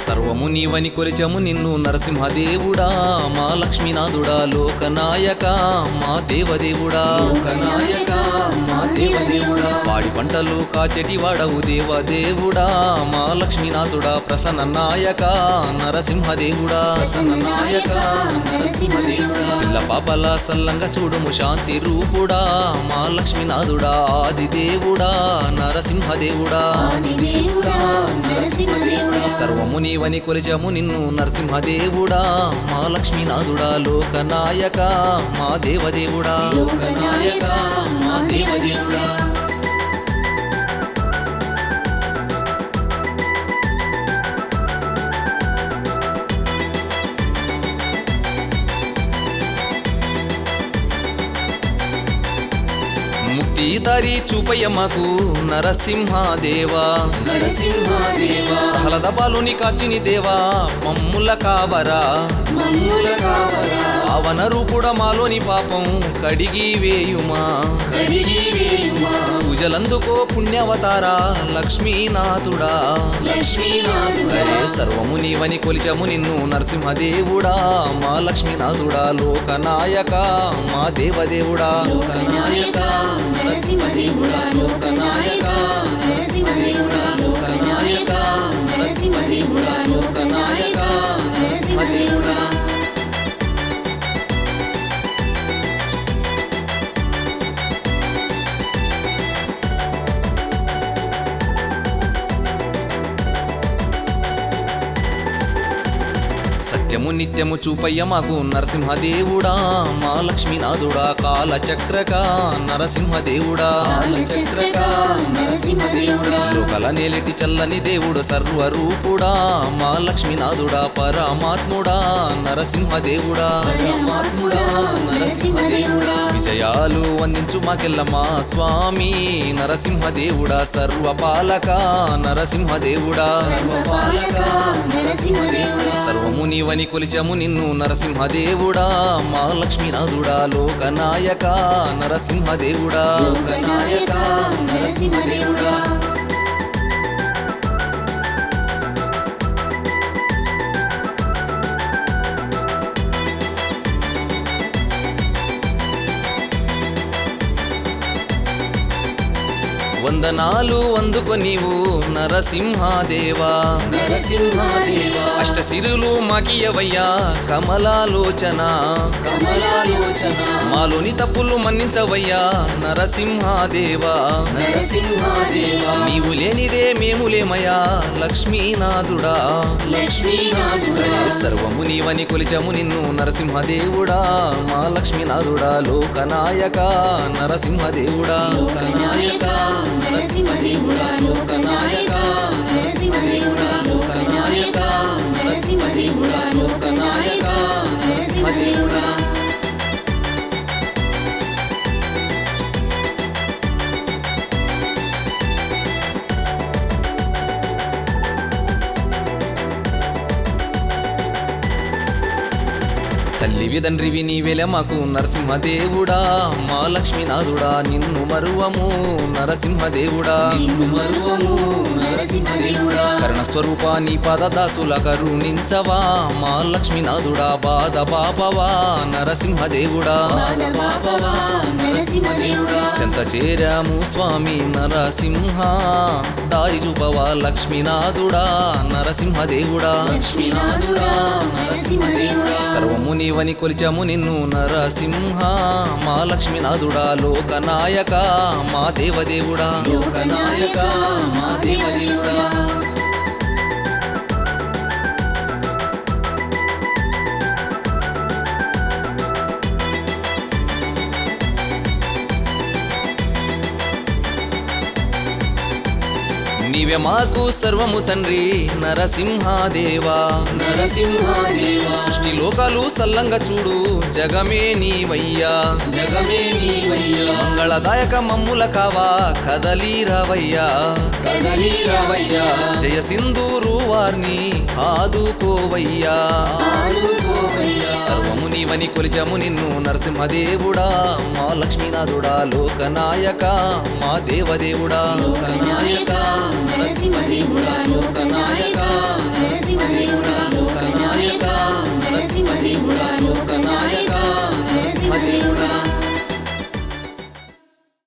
సర్వము నీవని కొలిచము నిన్ను నరసింహదేవుడా మా లక్ష్మీనాథుడా లోకనాయక మా దేవదేవుడా లోకనాయక మా దేవదేవుడా వాడి పంటలు కాచెటి వాడవు దేవదేవుడా మా లక్ష్మీనాథుడా ప్రసన్న నాయక నరసింహదేవుడా ప్రసన్న నాయక నరసింహదేవుడా పిల్ల పాపల సల్లంగా చూడుము శాంతి రూపుడా మా లక్ష్మీనాథుడా ఆది దేవుడా నరసింహదేవుడా ఆదిదేవుడా నరసింహదేవుడా సర్వము నీవని కొలిచము నిన్ను నరసింహదేవుడా మా లక్ష్మీనాథుడా లోకనాయక మా దేవదేవుడా లోకనాయక మా దేవదేవుడా ముక్తి దారి చూపయ్యమ్మకు నరసింహదేవా నరసింహదేవా ప్రహ్లాద బాలుని కాచిని దేవా మమ్ముల కావరా మమ్ముల కావరా పావన రూపుడ మాలోని పాపం కడిగి వేయుమా కడిగి వేయుమా పూజలందుకో పుణ్యవతారా లక్ష్మీనాథుడా లక్ష్మీనాథుడా హరే సర్వము నీవని కొలిచము నిన్ను నరసింహదేవుడా మా లక్ష్మీనాథుడా లోకనాయక మా దేవదేవుడా లోకనాయక నరసింహదేవుడా లోకనాయక నరసింహదేవుడా లోకనాయక నరసింహదేవుడా లోకనాయక నరసింహదేవుడా సత్యము నిత్యము చూపయ్య మాకు నరసింహదేవుడా మా లక్ష్మీనాథుడా కాలచక్రక నరసింహదేవుడా కాలచక్రక నరసింహదేవుడా లోకల నేలిటి చల్లని దేవుడు సర్వరూపుడా మా లక్ష్మీనాథుడా పరమాత్ముడా నరసింహదేవుడా పరమాత్ముడా నరసింహదేవుడా విజయాలు వందించు మాకెల్ల మా స్వామి నరసింహదేవుడా సర్వపాలక నరసింహదేవుడా సర్వపాలక నరసింహదేవుడా సర్వము నీవని కొలిచము నిన్ను నరసింహదేవుడా మా లక్ష్మీనాథుడా లోకనాయక నరసింహదేవుడా లోకనాయక నరసింహదేవుడా వందనాలు అందుకు నీవు నరసింహదేవా నరసింహదేవా అష్టశిరులు మాకియవయ్యా కమలాలోచన కమలాలోచన మాలోని తప్పులు మన్నించవయ్యా నరసింహదేవా నరసింహదేవా నీవు లేనిదే మేము లేమయ్యా లక్ష్మీనాథుడా లక్ష్మీనాథుడా సర్వము నీవని కొలిచము నిన్ను నరసింహదేవుడా మా లక్ష్మీనాథుడా లోకనాయక నరసింహదేవుడా లోకనాయక నరసింహదేవుడా లోకనాయక నరసింహదేవుడా లోకనాయక నరసింహదేవుడా లోకనాయక నరసింహదేవుడా తల్లివి తండ్రివి నీవెల మాకు నరసింహదేవుడా మా లక్ష్మీనాథుడా నిన్ను మరువము నరసింహదేవుడా నిన్ను మరువము నరసింహదేవుడా కరుణ స్వరూప నీ పదదాసుల కరుణించవా మా లక్ష్మీనాథుడా బాధ బాపవా నరసింహదేవుడా బాధ పాపవా నరసింహదేవుడా చెంత చేరాము స్వామి నరసింహ దారి చూపవా లక్ష్మీనాథుడా నరసింహదేవుడా లక్ష్మీనాథుడా నరసింహదేవుడా సర్వము నీవని కొలిచము నిన్ను నరసింహ మా లక్ష్మీనాథుడా లోకనాయక మా దేవదేవుడా లోకనాయక మా దేవదేవుడా నీవే మాకు సర్వము తండ్రి నరసింహదేవా నరసింహదేవా సృష్టి లోకాలు సల్లంగా చూడు జగమే నీవయ్యా జగమే నీవయ్యా మంగళదాయక మమ్ముల కావా కదలీరవయ్యా కదలి రావయ్యా జయ సింధూరు వారిని ఆదుకోవయ్యా ఆదుకోవయ్యా సర్వము నీవని కొలిచము నిన్ను నరసింహదేవుడా మా లక్ష్మీనాథుడా లోకనాయక మా దేవదేవుడా లోకనాయక